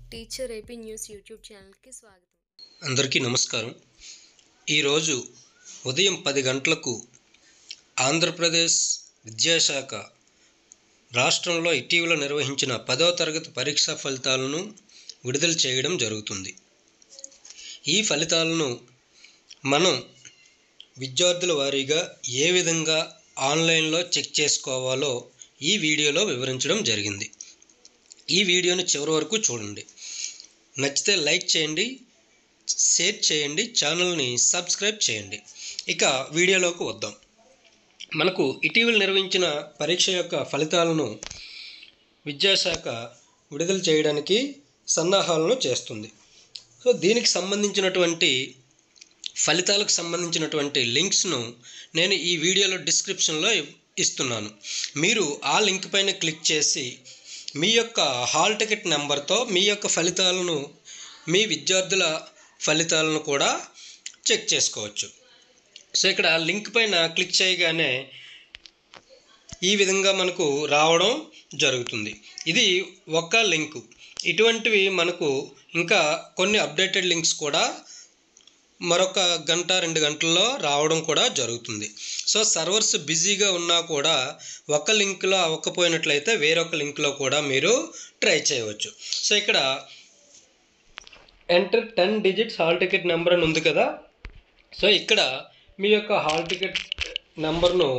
teacher AP news YouTube ఛానల్కి స్వాగతం అందరికీ నమస్కారం ఈరోజు ఉదయం పది గంటలకు ఆంధ్రప్రదేశ్ విద్యాశాఖ రాష్ట్రంలో ఇటీవల నిర్వహించిన పదవ తరగతి పరీక్షా ఫలితాలను విడుదల చేయడం జరుగుతుంది ఈ ఫలితాలను మనం విద్యార్థుల వారీగా ఏ విధంగా ఆన్లైన్లో చెక్ చేసుకోవాలో ఈ వీడియోలో వివరించడం జరిగింది ఈ వీడియోని చివరి వరకు చూడండి నచ్చితే లైక్ చేయండి షేర్ చేయండి ఛానల్ని సబ్స్క్రైబ్ చేయండి ఇక వీడియోలోకి వద్దాం మనకు ఇటీవల నిర్వహించిన పరీక్ష యొక్క ఫలితాలను విద్యాశాఖ విడుదల చేయడానికి సన్నాహాలను చేస్తుంది సో దీనికి సంబంధించినటువంటి ఫలితాలకు సంబంధించినటువంటి లింక్స్ను నేను ఈ వీడియోలో డిస్క్రిప్షన్లో ఇస్తున్నాను మీరు ఆ లింక్ పైన క్లిక్ చేసి మీ యొక్క హాల్ టికెట్ నెంబర్తో మీ యొక్క ఫలితాలను మీ విద్యార్థుల ఫలితాలను కూడా చెక్ చేసుకోవచ్చు సో ఇక్కడ లింక్ పైన క్లిక్ చేయగానే ఈ విధంగా మనకు రావడం జరుగుతుంది ఇది ఒక లింకు ఇటువంటివి మనకు ఇంకా కొన్ని అప్డేటెడ్ లింక్స్ కూడా మరొక గంట రెండు గంటల్లో రావడం కూడా జరుగుతుంది సో సర్వర్స్ బిజీగా ఉన్నా కూడా ఒక లింక్లో అవ్వకపోయినట్లయితే వేరొక లింక్లో కూడా మీరు ట్రై చేయవచ్చు సో ఇక్కడ enter ten digits hall ticket number అని ఉంది కదా సో ఇక్కడ మీ యొక్క హాల్ టికెట్ నెంబర్ను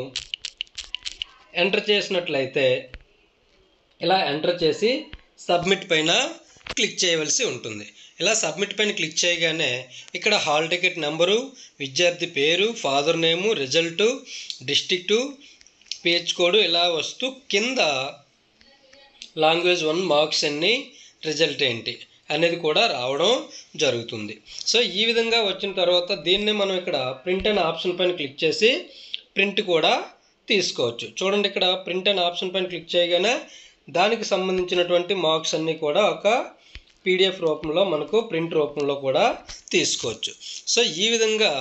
ఎంటర్ చేసినట్లయితే ఇలా ఎంటర్ చేసి సబ్మిట్ పైన క్లిక్ చేయవలసి ఉంటుంది ఇలా సబ్మిట్ పైన క్లిక్ చేయగానే ఇక్కడ హాల్ టికెట్ నెంబరు విద్యార్థి పేరు father name result district page code ఇలా వస్తూ కింద లాంగ్వేజ్ వన్ మార్క్స్ ఎన్ని రిజల్ట్ ఏంటి అనేది కూడా రావడం జరుగుతుంది సో ఈ విధంగా వచ్చిన తర్వాత దీన్ని మనం ఇక్కడ ప్రింట్ అనే ఆప్షన్ పైన క్లిక్ చేసి ప్రింట్ కూడా తీసుకోవచ్చు చూడండి ఇక్కడ ప్రింట్ అనే ఆప్షన్ పైన క్లిక్ చేయగానే దానికి సంబంధించినటువంటి మార్క్స్ అన్నీ కూడా ఒక పీడిఎఫ్ రూపంలో మనకు ప్రింట్ రూపంలో కూడా తీసుకోవచ్చు సో ఈ విధంగా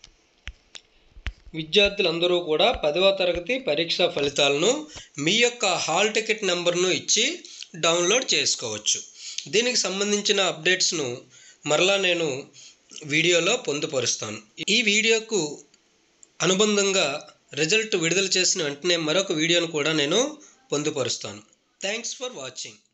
విద్యార్థులందరూ కూడా పదవ తరగతి పరీక్షా ఫలితాలను మీ యొక్క హాల్ టికెట్ నెంబర్ను ఇచ్చి డౌన్లోడ్ చేసుకోవచ్చు దీనికి సంబంధించిన అప్డేట్స్ను మరలా నేను వీడియోలో పొందుపరుస్తాను ఈ వీడియోకు అనుబంధంగా రిజల్ట్ విడుదల చేసిన వెంటనే మరొక వీడియోను కూడా నేను పొందుపరుస్తాను థ్యాంక్స్ ఫర్ వాచింగ్